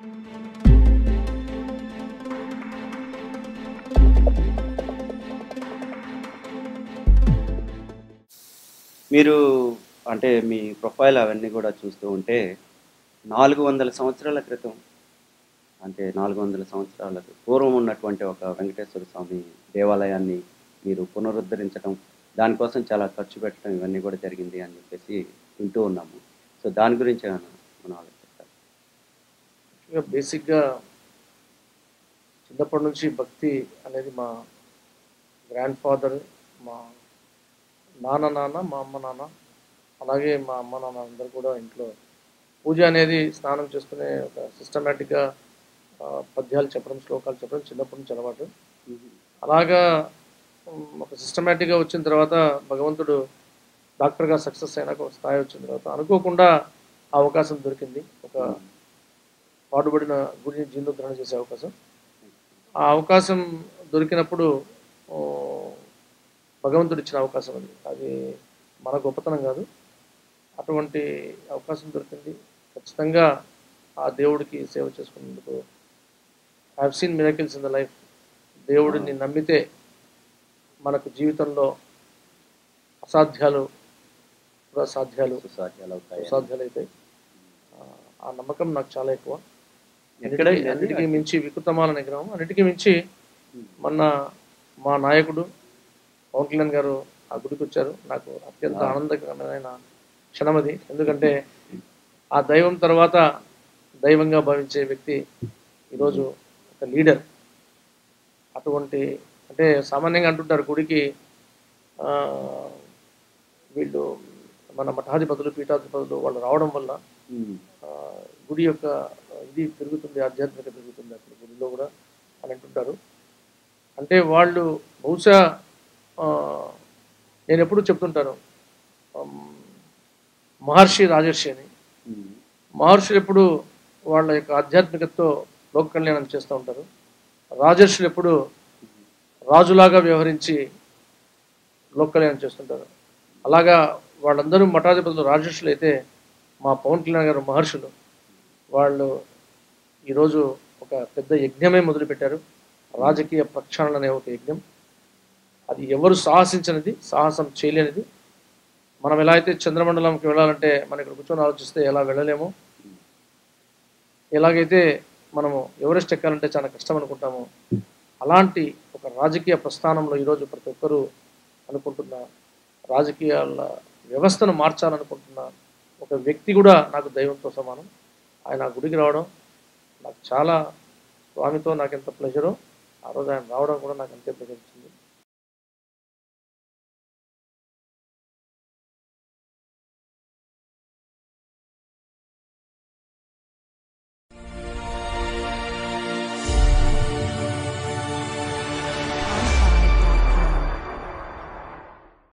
మీరు అంటే మీ ప్రొఫైల్ అవన్నీ కూడా చూస్తూ ఉంటే నాలుగు వందల సంవత్సరాల క్రితం అంటే నాలుగు వందల సంవత్సరాలకు పూర్వం ఉన్నటువంటి ఒక వెంకటేశ్వర స్వామి దేవాలయాన్ని మీరు పునరుద్ధరించడం దానికోసం చాలా ఖర్చు పెట్టడం ఇవన్నీ కూడా జరిగింది అని చెప్పేసి వింటూ ఉన్నాము సో దాని గురించి ఏమైనా మనం ఆలోచిస్తాం ఇక బేసిక్గా చిన్నప్పటి నుంచి భక్తి అనేది మా గ్రాండ్ ఫాదర్ మా నాన్న నాన్న మా అమ్మ నాన్న అలాగే మా అమ్మ నాన్న అందరు కూడా ఇంట్లో పూజ అనేది స్నానం చేసుకునే ఒక సిస్టమేటిక్గా పద్యాలు చెప్పడం శ్లోకాలు చెప్పడం చిన్నప్పటి నుంచి అలవాటు అలాగా ఉమ్, ఒక సిస్టమేటిక్గా వచ్చిన తర్వాత భగవంతుడు డాక్టర్గా సక్సెస్ అయినాక ఒక స్థాయి వచ్చిన తర్వాత అనుకోకుండా ఆ అవకాశం దొరికింది ఒక పాడుబడిన గుడిని జీర్ణోద్ధరణ చేసే అవకాశం ఆ అవకాశం దొరికినప్పుడు ఓ, భగవంతుడు ఇచ్చిన అవకాశం అది అది మన గొప్పతనం కాదు అటువంటి అవకాశం దొరికింది ఖచ్చితంగా ఆ దేవుడికి సేవ చేసుకున్నందుకు I have seen miracles in the life దేవుడిని నమ్మితే మనకు జీవితంలో అసాధ్యాలు కూడా సాధ్యాలు సుసాధ్యాలు అవుతాయి సాధ్యాలు అవుతాయి ఆ- ఆ నమ్మకం నాకు చాలా ఎక్కువ ఎక్కడ అన్నిటికీ- అన్నిటికీ మించి వికృతమాల నిగ్రహం అన్నిటికీ మించి మొన్న మా నాయకుడు పవన్ కళ్యాణ్ గారు ఆ గుడికి వచ్చారు నాకు అత్యంత ఆనందకరమైన క్షణం అది ఎందుకంటే ఆ దైవం తర్వాత దైవంగా భావించే వ్యక్తి ఈరోజు ఒక లీడర్ అటువంటి అంటే సామాన్యంగా అంటుంటారు గుడికి ఆ, వీళ్ళు మన మఠాధిపతులు పీఠాధిపతులు వాళ్ళు రావడం వల్ల ఉమ్. ఆ, గుడి యొక్క ఇది పెరుగుతుంది ఆధ్యాత్మిక పెరుగుతుంది అక్కడ గుడిలో కూడా అని అంటుంటారు అంటే వాళ్ళు బహుశా ఆ, నేను ఎప్పుడూ చెప్తుంటాను ఆమ్, మహర్షి రాజర్షి అని ఉమ్. మహర్షులు ఎప్పుడు వాళ్ళ యొక్క ఆధ్యాత్మికతతో లోక కళ్యాణం చేస్తూ ఉంటారు రాజర్షులు ఎప్పుడు రాజులాగా వ్యవహరించి లోక కళ్యాణం చేస్తుంటారు అలాగా వాళ్ళందరూ మఠాధిపతులు రాజర్షులు అయితే మా పవన్ కళ్యాణ్ గారు మహర్షులు వాళ్ళు ఈరోజు ఒక పెద్ద యజ్ఞమే మొదలుపెట్టారు రాజకీయ ప్రక్షాళన అనే ఒక యజ్ఞం అది ఎవరు సాహసించినది సాహసం చేయలేనిది మనం ఎలా అయితే చంద్రమండలంకి వెళ్ళాలంటే మనం ఇక్కడ కూర్చొని ఆలోచిస్తే ఎలా వెళ్ళలేమో ఎలాగైతే మనము ఎవరెస్ట్ ఎక్కాలంటే చాలా కష్టం అనుకుంటామో అలాంటి ఒక రాజకీయ ప్రస్థానంలో ఈరోజు ప్రతి ఒక్కరూ అనుకుంటున్న రాజకీయాల వ్యవస్థను మార్చాలనుకుంటున్న ఒక వ్యక్తి కూడా నాకు దైవంతో సమానం ఆయన ఆ గుడికి రావడం నాకు చాలా స్వామితో నాకు ఎంత ప్లెజరో ఆ రోజు ఆయన రావడం కూడా నాకు అంతే ప్లెజర్ ఇచ్చింది